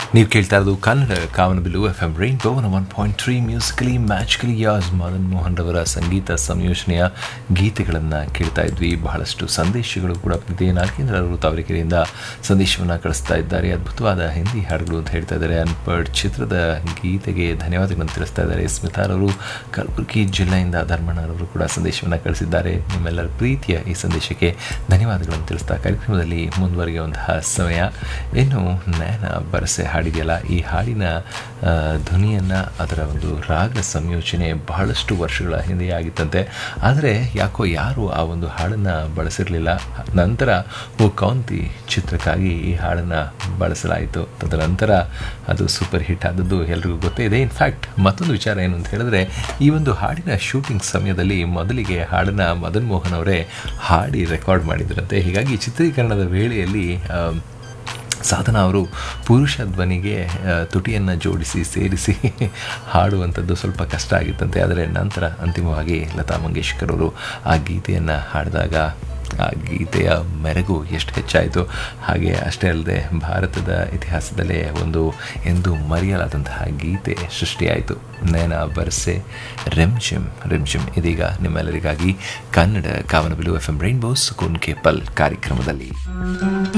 ನೀವು ಕೇಳ್ತಾ ಇರೋದು Kannada Kavanabillu F M rainbow one point three musically ಮ್ಯಾಚ್ಕಲಿ ಯಾಸ್ ಮದನ್ ಮೋಹನ್ ರವರ ಸಂಗೀತ ಸಂಯೋಜನೆಯ ಗೀತೆಗಳನ್ನು ಕೇಳ್ತಾ ಇದ್ವಿ ಬಹಳಷ್ಟು ಸಂದೇಶಗಳು ಕೂಡ ಬಂದಿದೆ ನಾಲ್ಕೇಂದ್ರ ಅವರು ತಾವರೆಕೆರೆಯಿಂದ ಸಂದೇಶವನ್ನು ಕಳಿಸ್ತಾ ಇದ್ದಾರೆ ಅದ್ಭುತವಾದ ಹಿಂದಿ ಹಾಡುಗಳು ಅಂತ ಹೇಳ್ತಾ ಇದ್ದಾರೆ ಅನ್ಪಡ್ ಚಿತ್ರದ ಗೀತೆಗೆ ಧನ್ಯವಾದಗಳನ್ನು ತಿಳಿಸ್ತಾ ಇದ್ದಾರೆ ಸ್ಮಿತಾರವರು ಕಲಬುರಗಿ ಜಿಲ್ಲೆಯಿಂದ ಧರ್ಮಣ್ಣರವರು ಕೂಡ ಸಂದೇಶವನ್ನು ಕಳಿಸಿದ್ದಾರೆ ನಿಮ್ಮೆಲ್ಲರ ಪ್ರೀತಿಯ ಈ ಸಂದೇಶಕ್ಕೆ ಧನ್ಯವಾದಗಳನ್ನು ತಿಳಿಸ್ತಾ ಕಾರ್ಯಕ್ರಮದಲ್ಲಿ ಮುಂದುವರಿಯುವಂತಹ ಸಮಯ ಇನ್ನು ನಯನ ಬರಸೆ ಹಾಡಿದೆಯಲ್ಲ ಈ ಹಾಡಿನ ಆ, ಧ್ವನಿಯನ್ನು ಅದರ ಒಂದು ರಾಗ ಸಂಯೋಜನೆ ಬಹಳಷ್ಟು ವರ್ಷಗಳ ಹಿಂದೆ ಆಗಿತ್ತಂತೆ ಆದರೆ ಯಾಕೋ ಯಾರು ಆ ಒಂದು ಹಾಡನ್ನು ಬಳಸಿರಲಿಲ್ಲ ನಂತರ ಓ ಕೌಂತಿ ಚಿತ್ರಕ್ಕಾಗಿ ಈ ಹಾಡನ್ನು ಬಳಸಲಾಯಿತು ತದನಂತರ ಅದು ಸೂಪರ್ ಹಿಟ್ ಆದದ್ದು ಎಲ್ರಿಗೂ ಗೊತ್ತೇ ಇದೆ ಇನ್ಫ್ಯಾಕ್ಟ್ ಮತ್ತೊಂದು ವಿಚಾರ ಏನು ಅಂತ ಹೇಳಿದ್ರೆ ಈ ಒಂದು ಹಾಡಿನ ಶೂಟಿಂಗ್ ಸಮಯದಲ್ಲಿ ಮೊದಲಿಗೆ ಹಾಡನ್ನು ಮದನ್ ಮೋಹನ್ ಅವರೇ ಹಾಡಿ ರೆಕಾರ್ಡ್ ಮಾಡಿದ್ರಂತೆ ಹೀಗಾಗಿ ಚಿತ್ರೀಕರಣದ ವೇಳೆಯಲ್ಲಿ ಆ, ಸಾಧನ ಅವರು ಪುರುಷ ಧ್ವನಿಗೆ ಆ, ತುಟಿಯನ್ನು ಜೋಡಿಸಿ ಸೇರಿಸಿ ಹಾಡುವಂಥದ್ದು ಸ್ವಲ್ಪ ಕಷ್ಟ ಆಗಿತ್ತಂತೆ ಆದರೆ ನಂತರ ಅಂತಿಮವಾಗಿ ಲತಾ ಮಂಗೇಶ್ಕರ್ ಅವರು ಆ ಗೀತೆಯನ್ನು ಹಾಡಿದಾಗ ಆ ಗೀತೆಯ ಮೆರಗು ಎಷ್ಟು ಹೆಚ್ಚಾಯಿತು ಹಾಗೆ ಅಷ್ಟೇ ಅಲ್ಲದೆ ಭಾರತದ ಇತಿಹಾಸದಲ್ಲೇ ಒಂದು ಎಂದು ಮರೆಯಲಾದಂತಹ ಗೀತೆ ಸೃಷ್ಟಿಯಾಯಿತು ನಯನ ಬರ್ಸೆ ರೆಮ್ಜಿಮ್ ರೆಮ್ಜಿಮ್ ಇದೀಗ ನಿಮ್ಮೆಲ್ಲರಿಗಾಗಿ Kannada Kavanabilu F M rainbow's ಕುನ್ ಕೇಪಲ್ ಕಾರ್ಯಕ್ರಮದಲ್ಲಿ